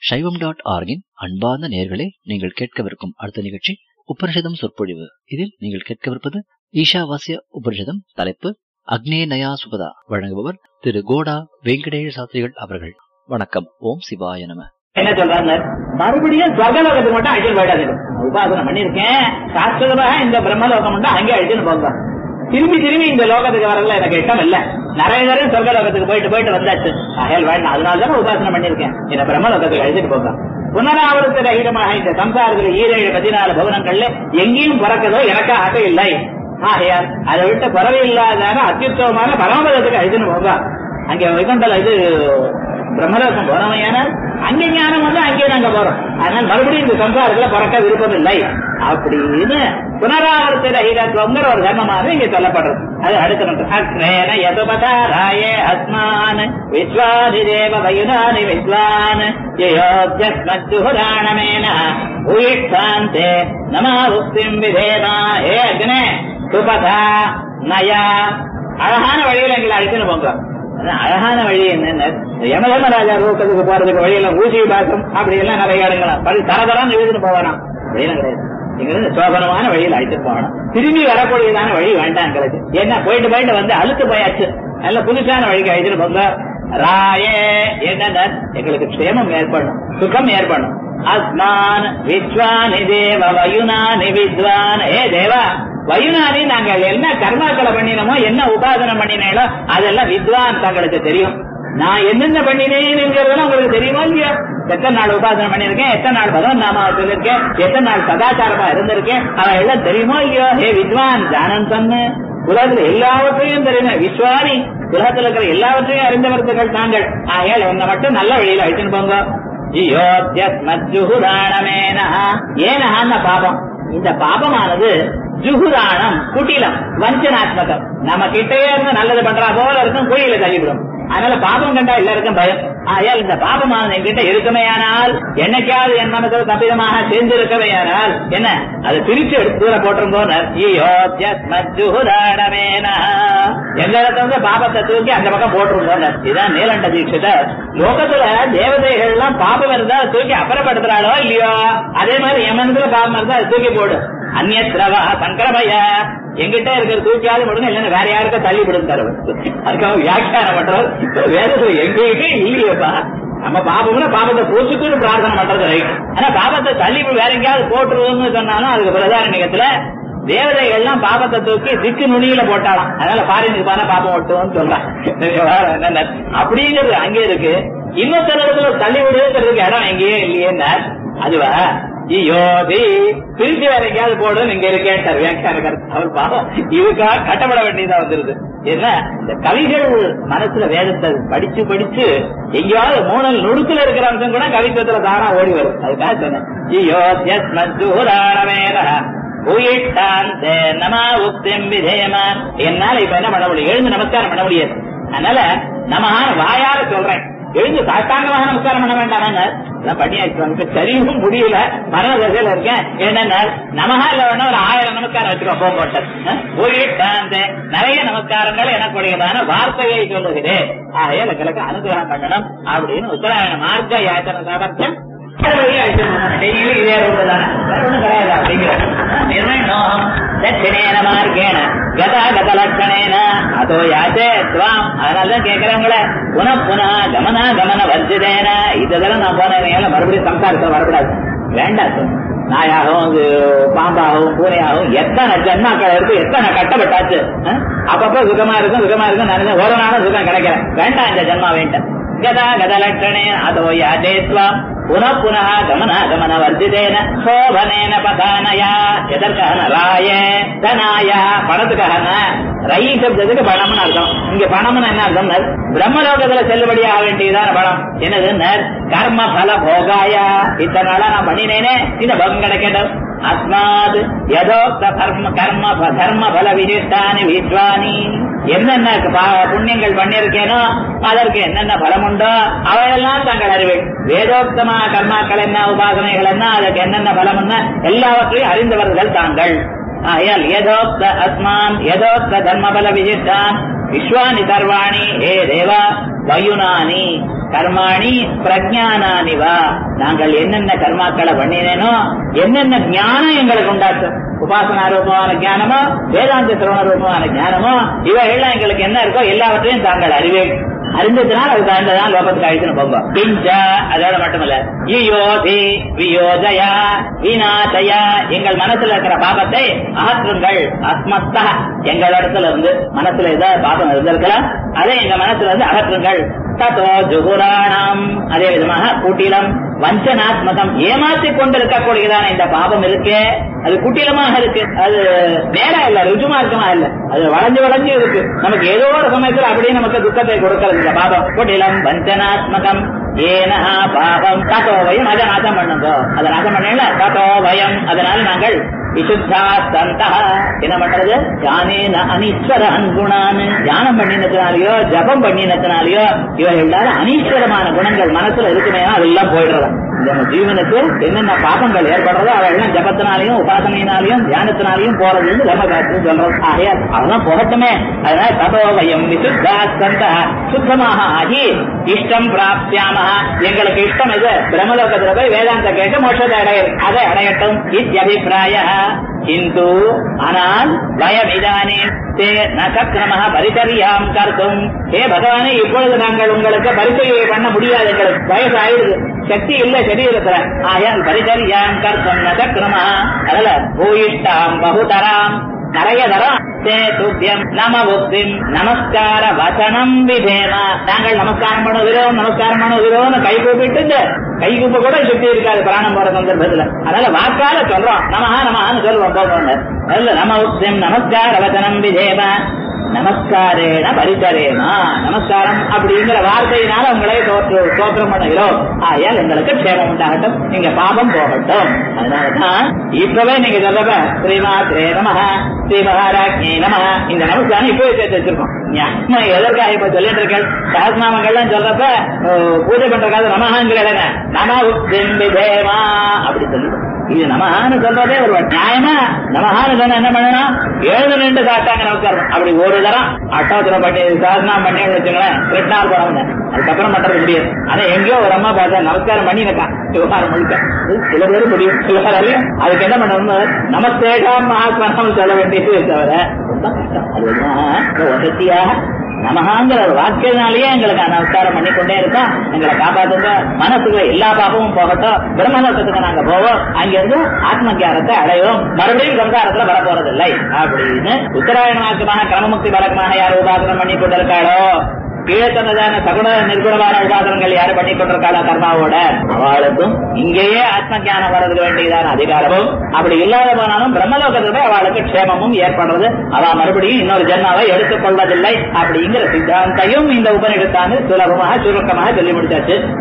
சைவம் டாட் ஆர்கின் அன்பார்ந்த நேர்களே நீங்கள் கேட்கவிருக்கும் அடுத்த நிகழ்ச்சி உபனிஷதம் சொற்பொழிவு இதில் நீங்கள் கேட்கவிருப்பது ஈஷாவாசிய உபனிஷதம் தலைப்பு அக்னே நயா சுபதா வழங்குபவர் திரு கோடா வெங்கடேஷ் சாஸ்திரிகள் அவர்கள் வணக்கம் ஓம் சிவாய நம என்ன சொல்றாங்க மறுபடியும் சொர்க்கலோகத்துக்கு மட்டும் அழிச்சு போயிடாது உபாசனம் பண்ணிருக்கேன் சாஸ்திரமாக இந்த பிரம்மலோகம் மட்டும் அங்கே அழிச்சுன்னு போங்க திரும்பி திரும்பி இந்த லோகத்துக்கு வரல எனக்கு இஷ்டம் இல்ல நிறைய நிறைய சொர்க்கலோகத்துக்கு போயிட்டு போயிட்டு வந்தாச்சு அகல் வேண்டாம் அதனால தான் உபாசனம் பண்ணிருக்கேன் இந்த பிரம்மலோகத்துக்கு அழிச்சுட்டு போங்க புனராவர்த்த ரகிதமாக இந்த சம்சாரத்தில் ஈரேழு பதினாலு பவனங்கள்ல எங்கேயும் பிறக்கதோ எனக்கு ஆசை இல்லை ஆகையால் அதை விட்டு பறவை இல்லாத அத்தியுத்தவமான பரமபதத்துக்கு அழிச்சுன்னு போங்க அங்கே வைகுண்டல இது பிரம்மலோகம் போனவையான அங்க ஞானம் வந்து அங்கே நாங்க போறோம் அதனால மறுபடியும் இந்த சம்சாரத்துல பிறக்க விருப்பம் இல்லை அப்படின்னு புனராவர்த்த ரகிதத்துவங்கிற ஒரு தர்மமாக இங்க சொல்லப்படுறது அது அடுத்த மந்திரம் அக்ரேன யதுபதா ராயே அஸ்மான் விஸ்வாதி தேவ வயுனானி விஸ்வான் யோஜஸ்மஜுராணமேன உயிஷ்டாந்தே நமா உக்திம் விதேமா ஹே அக்னே சுபதா நயா அழகான வழியில் எங்களை அழைத்துன்னு போங்க அதான் அழகான வழி என்னன்னு யமதர்மராஜா ரோக்கத்துக்கு போறதுக்கு வழியில ஊசி பாசம் அப்படி எல்லாம் நிறைய இடங்களாம் படி தரதரம் எழுதிட்டு போவானாம் வழியெல்லாம் கிடையாது இங்கிருந்து சோபனமான வழியில் அழைச்சிட்டு போகணும் திரும்பி வரக்கூடியதான வழி வேண்டாம் எங்களுக்கு என்ன போயிட்டு போயிட்டு வந்து அழுத்து போயாச்சு நல்ல புதுசான வழிக்கு அழைச்சிட்டு போங்க ராயே என்ன எங்களுக்கு க்ஷேமம் ஏற்படும் சுகம் ஏற்படும் அஸ்மான் விஸ்வானி தேவ வயுனானி வித்வான் ஏ தேவா வயுனானி நாங்கள் என்ன கர்மாக்களை பண்ணினோமோ என்ன உபாசனம் பண்ணினேனோ அதெல்லாம் வித்வான் தங்களுக்கு தெரியும் நான் என்னென்ன பண்ணினேங்கிறதெல்லாம் உங்களுக்கு தெரியுமா இல்லையா எத்தனை நாள் உபாசனம் பண்ணிருக்கேன் எத்தனை நாள் பகவன் நாம சொல்லிருக்கேன் எத்தனை நாள் சதாச்சாரமா இருந்திருக்கேன் அவன் எல்லாம் தெரியுமோ இல்லையோ ஹே வித்வான் ஜானன் சொன்ன உலகத்துல எல்லாவற்றையும் தெரியும் விஸ்வானி உலகத்துல இருக்கிற எல்லாவற்றையும் அறிந்தவர்கள் தாங்கள் ஆகையால் என்ன மட்டும் நல்ல வழியில அழைச்சுன்னு போங்க ஜியோத்யஸ்மஜுகுராணமேனா ஏனஹான்ன பாபம் இந்த பாபமானது ஜுகுராணம் குட்டிலம் வஞ்சனாத்மகம் நம்ம கிட்டே இருந்து நல்லது பண்றா போல இருக்கும் குழியில தள்ளிவிடும் அதனால பாபம் கண்டா எல்லாருக்கும் பயம் ஆயால் இந்த பாபமானது என்கிட்ட இருக்குமேயானால் என்னைக்காவது என் மனதில் தப்பிதமாக சேர்ந்திருக்கவையானால் என்ன அதை பிரிச்சு எடுத்து தூர போட்டிருந்தோம் எந்த இடத்துல இருந்து பாபத்தை தூக்கி அந்த பக்கம் போட்டிருந்தோம் இதுதான் நீலண்ட தீட்சிதர் லோகத்துல தேவதைகள் எல்லாம் பாபம் இருந்தா அதை தூக்கி அப்புறப்படுத்துறாளோ இல்லையோ அதே மாதிரி என் மனதுல பாபம் இருந்தா அதை தூக்கி போடு அந்நியத்ரவா சங்கரபய எங்கிட்ட இருக்கிற தூக்கியாவது முடிங்க இல்லைன்னா வேற யாருக்கும் தள்ளி விடுத்தாரு அதுக்காக வியாக்கியானம் பண்றவர் வேதத்துல எங்ககிட்ட இல்லையப்பா நம்ம பாபம்னா பாபத்தை போச்சுக்குன்னு பிரார்த்தனை பண்றது ரைட் ஆனா பாபத்தை தள்ளி வேற எங்கேயாவது போட்டுருவோம்னு சொன்னாலும் அதுக்கு பிரதாரணிகத்துல தேவதைகள் எல்லாம் பாபத்தை தூக்கி திக்கு நுனியில போட்டாலாம் அதனால பாரினுக்கு பானா பாப்பம் ஓட்டுவோம்னு சொல்றான் அப்படிங்கிறது அங்கே இருக்கு இன்னொருத்தர் இடத்துல தள்ளி விடுறதுக்கு இடம் எங்கேயே இல்லையே அதுவா யோதி பிரிச்சு வேற எங்கேயாவது போடு நீங்க இருக்கேன் வியாக்கியானகர் அவர் பாவம் இதுக்காக கட்டப்பட வேண்டியதா வந்துருது என்ன இந்த கவிகள் மனசுல வேதத்தை படிச்சு படிச்சு எங்கேயாவது மூணல் நுடுக்குல இருக்கிற அம்சம் கூட கவித்துவத்துல தானா ஓடி வரும் அதுக்காக சொன்னேன் உயிட்டாந்தே நமா உக்திம் விதேமா என்னால இப்ப என்ன பண்ண முடியும் எழுந்து நமஸ்காரம் பண்ண முடியாது அதனால நமஹான வாயால சொல்றேன் எழுந்து சாஷ்டாங்கமாக நமஸ்காரம் பண்ண வேண்டாம் பண்ணியாச்சு சரியும் முடியல மனதசையில இருக்கேன் என்னன்னா நமகா இல்ல வேணா ஒரு ஆயிரம் நமஸ்காரம் வச்சுக்கோ போகப்பட்டது போயிட்டாந்து நிறைய நமஸ்காரங்கள் எனக்குடையதான வார்த்தையை சொல்லுகிறேன் ஆகையால கிழக்கு அனுகிரகம் பண்ணணும் அப்படின்னு உத்தராயண மார்க்க யாச்சன சாமர்த்தியம் டெய்லி இதே உள்ளதான ஒண்ணும் கிடையாது அப்படிங்கிறது நிர்ணயம் தட்சிணேன மார்க்கேன கதா கத லட்சணேன அதோ யாச்சே துவாம் அதனாலதான் கேட்கிறவங்கள புன புன கமன கமன வர்ஜிதேன இதெல்லாம் நான் போனேன் மறுபடியும் சம்சாரத்தில் வரக்கூடாது வேண்டாம் நாயாகவும் இது பாம்பாகவும் பூனையாகவும் எத்தனை ஜன்மாக்கள் இருக்கு எத்தனை கட்டப்பட்டாச்சு அப்பப்ப சுகமா இருக்கும் சுகமா இருக்கும் நினைச்ச ஒரு நாளும் சுகம் கிடைக்கல வேண்டாம் இந்த ஜன்மா வேண்டாம் கதா கத லட்சணே அதோ யாச்சே துவாம் पुनः पुनः गमनागमन वर्जितेन शोभनेन पदानया எதற்காக ராய தனாய பணத்துக்காக ரை சப்தத்துக்கு பணம்னு அர்த்தம் இங்க பணம்னு என்ன அர்த்தம் பிரம்மலோகத்துல செல்லுபடியாக வேண்டியதான பணம் என்னது கர்ம பல போகாயா இத்தனை நாளா நான் பண்ணினேனே இந்த பகம் கிடைக்கட்டும் அஸ்மாத் யதோக்த கர்ம கர்ம கர்ம பல விசிஷ்டானி விஸ்வானி என்னென்ன புண்ணியங்கள் பண்ணிருக்கேனோ அதற்கு என்னென்ன பலம் உண்டோ அவையெல்லாம் தங்கள் அறிவேன் வேதோக்தமா கர்மாக்கள் என்ன உபாசனைகள் என்ன அதற்கு என்னென்ன பலம் என்ன எல்லாவற்றையும் அறிந்தவர்கள் தாங்கள் ஆயால் யதோக்த அஸ்மான் யதோக்த தர்மபல விசிஷ்டான் விஸ்வானி சர்வாணி ஹே தேவா வயுனானி கர்மாணி பிரஜானானிவா நாங்கள் என்னென்ன கர்மாக்களை பண்ணினேனோ என்னென்ன ஞானம் எங்களுக்கு உண்டாச்சு உபாசனா ரூபமான ஞானமோ வேதாந்த சிரவண ரூபமான ஞானமோ இவைகள்லாம் எங்களுக்கு என்ன இருக்கோ எல்லாவற்றையும் தாங்கள் அறிவே அறிந்ததுனால் அது தகுந்ததான் லோகத்துக்கு அழிச்சுன்னு போங்க பிஞ்ச அதோட மட்டுமல்ல யுயோதி வியோஜயா விநாசயா எங்கள் மனசுல இருக்கிற பாபத்தை அகற்றுங்கள் அஸ்மத்தா எங்கள் இடத்துல இருந்து மனசுல ஏதாவது பாபம் இருந்திருக்கலாம் அதை எங்க மனசுல இருந்து அகற்றுங்கள் தத்தோ ஜுகுராணம் அதே விதமாக கூட்டிலம் வஞ்சனாத்மகம் ஏமாற்றி கொண்டிருக்கக்கூடியதான இந்த பாபம் இருக்கே அது குட்டிலமாக இருக்கு அது நேரா இல்ல ருஜுமார்க்கமா இல்ல அது வளைஞ்சு வளைஞ்சு இருக்கு நமக்கு ஏதோ ஒரு சமயத்துல அப்படியே நமக்கு துக்கத்தை கொடுக்கிறது இந்த பாபம் குட்டிலம் வஞ்சனாத்மகம் ஏனா பாபம் தத்தோ வயம் அதை நாசம் பண்ணுங்க அதை நாசம் பண்ணல தத்தோ வயம் அதனால நாங்கள் விசுத்தா சந்தா என்ன பண்றது யானேன அனீஸ்வர அன்புணான்னு தியானம் பண்ணினதுனாலயோ ஜபம் பண்ணினதுனாலயோ இவை எல்லாரும் அனீஸ்வரமான குணங்கள் மனசுல இருக்குமே அதெல்லாம் போயிடுறதாம் நம்ம ஜீவனுக்கு என்னென்ன பாபங்கள் ஏற்படுறதோ அதெல்லாம் ஜபத்தினாலையும் உபாசனையினாலையும் தியானத்தினாலையும் போறதுன்னு லம்மகாத்து சொல்றோம் ஆகையால் அதெல்லாம் போகட்டுமே அதனால தபோவயம் விசுத்தா சந்தா சுத்தமாக ஆகி இஷ்டம் பிராப்தியாம எங்களுக்கு இஷ்டம் இது பிரம்மலோகத்துல போய் வேதாந்த கேட்டு மோட்சத்தை அடைய அதை அடையட்டும் இத்தியபிப்பிராய கிந்து ஆனால் பயமிதானே தே நசக்கிரம பரிசரியாம் கர்த்தும் ஹே பகவானே இப்பொழுது நாங்கள் உங்களுக்கு பரிசரியை பண்ண முடியாது எங்களுக்கு வயசு ஆயிடுது சக்தி இல்ல சரீரத்துல ஆயால் பரிசரியாம் கர்த்தம் நசக்கிரம அதுல பூயிஷ்டாம் பகுதராம் நிறைய தரம் தே துத்தியம் நம புத்திம் நமஸ்கார வசனம் விதேம நாங்கள் நமஸ்காரம் பண்ணுகிறோம் நமஸ்காரம் பண்ணுகிறோம் கை கூப்பிட்டு கை கூப்ப கூட சுத்தி இருக்காது பிராணம் போற சந்தர்ப்பத்துல அதனால வாக்கால சொல்றோம் நமஹா நமஹான்னு சொல்லுவோம் போகணும் அதுல நம புத்திம் நமஸ்கார வசனம் விதேம நமஸ்காரேன பரிசரேமா நமஸ்காரம் அப்படிங்கிற வார்த்தையினால உங்களை தோற்று தோற்றம் பண்ணுகிறோம் ஆயால் எங்களுக்கு க்ஷேமம் உண்டாகட்டும் நீங்க பாபம் போகட்டும் அதனாலதான் இப்பவே நீங்க சொல்லப்ப ஸ்ரீமாத்ரே நம ஸ்ரீ மகாராஜ்ஞே நம இந்த நமஸ்காரம் இப்பவே சேர்த்து வச்சிருக்கோம் ஞாபகம் எதற்காக இப்ப சொல்லிட்டு இருக்கேன் சஹஸ்நாமங்கள்லாம் சொல்றப்ப அஹ், பூஜை பண்ற காலம் நமஹாங்கிற நம தேமா அப்படி சொல்லுவோம் இது நமஹான்னு சொல்றதே ஒரு நியாயமா நமஹான்னு சொன்னா என்ன பண்ணணும் எழுந்து நின்று சாப்பிட்டாங்க நமஸ்காரம் அப்படி ஒரு தரம் அட்டோத்திரம் பண்ணி சாதனா பண்ணி வச்சுங்களேன் ரெண்டு நாள் போறாங்க அதுக்கப்புறம் பண்றது முடியாது ஆனா எங்கேயோ ஒரு அம்மா பார்த்தா நமஸ்காரம் பண்ணி இருக்கான் விவகாரம் முழுக்க இது சில பேர் முடியும் சில பேராலையும் அதுக்கு என்ன பண்ணணும் நமஸ்தேகாம் மகாத்மானம் சொல்ல வேண்டியது தவிர ரொம்ப கஷ்டம் அதுதான் வசதியாக நமகாங்கிற ஒரு வாக்கியனாலேயே எங்களுக்கு நமஸ்காரம் பண்ணி கொண்டே இருக்கோம் எங்களை காப்பாத்துங்க மனசுக்குள்ள எல்லா பாபமும் போகட்டும் பிரம்மலோகத்துக்கு நாங்க போவோம் அங்கிருந்து ஆத்ம தியானத்தை அடைவோம் மறுபடியும் சம்சாரத்துல வர போறதில்லை அப்படின்னு உத்தராயண வாக்கமாக கிரமமுக்தி பலகமாக யார் உபாசனம் பண்ணி கொண்டிருக்காளோ கீழே சொன்னதான சகுண நிர்குணமான உபாசனங்கள் யாரு பண்ணி கொண்டிருக்காளோ கர்மாவோட அவளுக்கும் இங்கேயே ஆத்ம ஞானம் வர்றதுக்கு வேண்டியதான அதிகாரமும் அப்படி இல்லாத போனாலும் பிரம்மலோகத்துல அவளுக்கு க்ஷேமமும் ஏற்படுறது அவ மறுபடியும் இன்னொரு ஜென்மாவை எடுத்துக் கொள்வதில்லை அப்படிங்கிற சித்தாந்தையும் இந்த உபநிடத்தான சுலபமாக சுருக்கமாக சொல்லி முடிச்சாச்சு